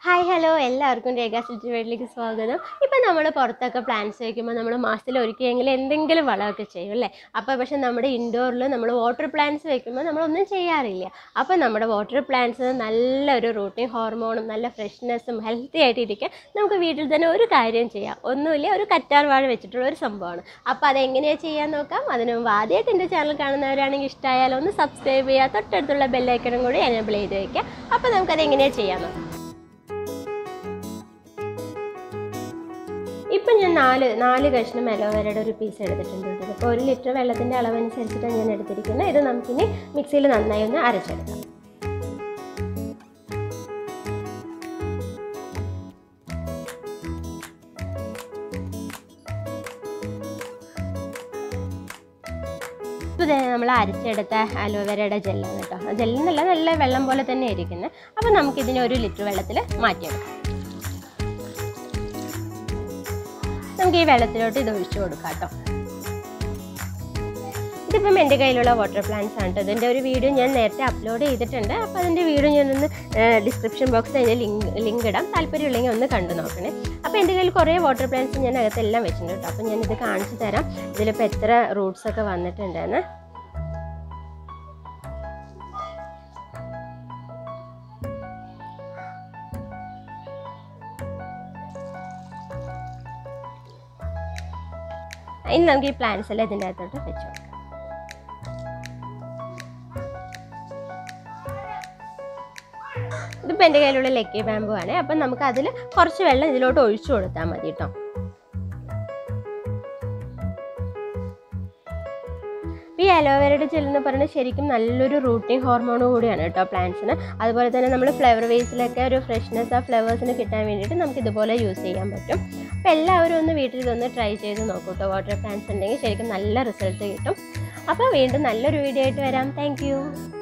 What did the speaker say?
hi hello എല്ലാവർക്കും രേഖാ city വീട്ടിലേക്ക് സ്വാഗതം ഇപ്പം നമ്മൾ പുറത്തൊക്കെ പ്ലാന്റ്സ് വയ്ക്കുമ്പോൾ നമ്മൾ മാസത്തിൽ ഒരിക്കലെങ്കിലും എന്തെങ്കിലും വളമൊക്കെ ചെയ്യും അല്ലേ അപ്പോൾ പക്ഷെ നമ്മുടെ ഇൻഡോറിൽ നമ്മൾ വാട്ടർ പ്ലാന്റ്സ് വെക്കുമ്പോൾ നമ്മളൊന്നും ചെയ്യാറില്ല അപ്പോൾ നമ്മുടെ വാട്ടർ പ്ലാന്റ്സ് നല്ലൊരു റൂട്ടിങ് ഹോർമോണും നല്ല ഫ്രഷ്നെസ്സും ഹെൽത്തി ആയിട്ട് ഇരിക്കാൻ നമുക്ക് വീട്ടിൽ തന്നെ ഒരു കാര്യം ചെയ്യാം ഒന്നുമില്ല ഒരു കറ്റാർ വാഴ വെച്ചിട്ടുള്ള ഒരു സംഭവമാണ് അപ്പോൾ അതെങ്ങനെയാണ് ചെയ്യാൻ നോക്കാം അതിന് മുമ്പ് ആദ്യമായിട്ട് എൻ്റെ ചാനൽ കാണുന്നവരാണെങ്കിൽ ഇഷ്ടമായാലും ഒന്ന് സബ്സ്ക്രൈബ് ചെയ്യുക തൊട്ടടുത്തുള്ള ബെല്ലൈക്കണും കൂടി എനേബിൾ ചെയ്ത് വയ്ക്കുക അപ്പോൾ നമുക്കത് എങ്ങനെയാണ് ചെയ്യാൻ നോക്കാം ഇപ്പം ഞാൻ നാല് നാല് കഷ്ണം അലോവേരയുടെ ഒരു പീസ് എടുത്തിട്ടുണ്ട് കേട്ടോ അപ്പോൾ ഒരു ലിറ്റർ വെള്ളത്തിൻ്റെ അളവനുസരിച്ചിട്ടാണ് ഞാൻ എടുത്തിരിക്കുന്നത് ഇത് നമുക്കിനി മിക്സിയിൽ നന്നായി ഒന്ന് അരച്ചെടുക്കാം ഇത് നമ്മൾ അരച്ചെടുത്ത അലോവേരയുടെ ജെല്ലാണ് കേട്ടോ ജെല്ലെന്നല്ല നല്ല വെള്ളം പോലെ തന്നെ ഇരിക്കുന്നത് അപ്പോൾ നമുക്കിതിനെ ഒരു ലിറ്റർ വെള്ളത്തിൽ മാറ്റിയെടുക്കാം നമുക്ക് ഈ വെള്ളത്തിലോട്ട് ഇത് ഒഴിച്ചു കൊടുക്കാം കേട്ടോ ഇതിപ്പം എൻ്റെ കയ്യിലുള്ള വാട്ടർ പ്ലാന്റ്സ് ആണ് കേട്ടോ ഇതിൻ്റെ ഒരു വീഡിയോ ഞാൻ നേരത്തെ അപ്ലോഡ് ചെയ്തിട്ടുണ്ട് അപ്പോൾ അതിൻ്റെ വീഡിയോ ഞാനൊന്ന് ഡിസ്ക്രിപ്ഷൻ ബോക്സിൽ അതിൻ്റെ ലിങ്ക് ലിങ്ക് ഇടാം താല്പര്യമുണ്ടെങ്കിൽ ഒന്ന് കണ്ടു നോക്കണേ അപ്പോൾ എൻ്റെ കയ്യിൽ കുറേ വാട്ടർ പ്ലാന്റ്സ് ഞാൻ അകത്തെല്ലാം വെച്ചിട്ടുണ്ട് കേട്ടോ അപ്പോൾ ഞാനിത് കാണിച്ചു തരാം ഇതിലിപ്പോൾ എത്ര റൂട്ട്സ് ഒക്കെ വന്നിട്ടുണ്ടെന്ന് ഇനി നമുക്ക് ഈ പ്ലാന്റ്സ് എല്ലാം ഇതിൻ്റെ അകത്തോട്ട് വെച്ച് കൊടുക്കാം ഇതിപ്പോൾ എൻ്റെ കയ്യിലുള്ള ലക്കി ബാമ്പു ആണ് അപ്പം നമുക്ക് അതിൽ കുറച്ച് വെള്ളം ഇതിലോട്ട് ഒഴിച്ചു കൊടുത്താൽ മതി കേട്ടോ ഈ അലോവേരയുടെ ജെൽ എന്ന് പറയുന്നത് ശരിക്കും നല്ലൊരു റൂട്ടിങ് ഹോർമോൺ കൂടിയാണ് കേട്ടോ പ്ലാന്റ്സിന് അതുപോലെ തന്നെ നമ്മൾ ഫ്ലവർ വേസിലൊക്കെ ഒരു ഫ്രഷ്നെസ് ആ ഫ്ലവേഴ്സിന് കിട്ടാൻ വേണ്ടിയിട്ട് നമുക്ക് ഇതുപോലെ യൂസ് ചെയ്യാൻ പറ്റും അപ്പോൾ എല്ലാവരും ഒന്ന് വീട്ടിൽ ഇതൊന്ന് ട്രൈ ചെയ്ത് നോക്കൂ കേട്ടോ വാട്ടർ പ്ലാന്റ്സ് ഉണ്ടെങ്കിൽ ശരിക്കും നല്ല റിസൾട്ട് കിട്ടും അപ്പോൾ വീണ്ടും നല്ലൊരു വീഡിയോ ആയിട്ട് വരാം താങ്ക്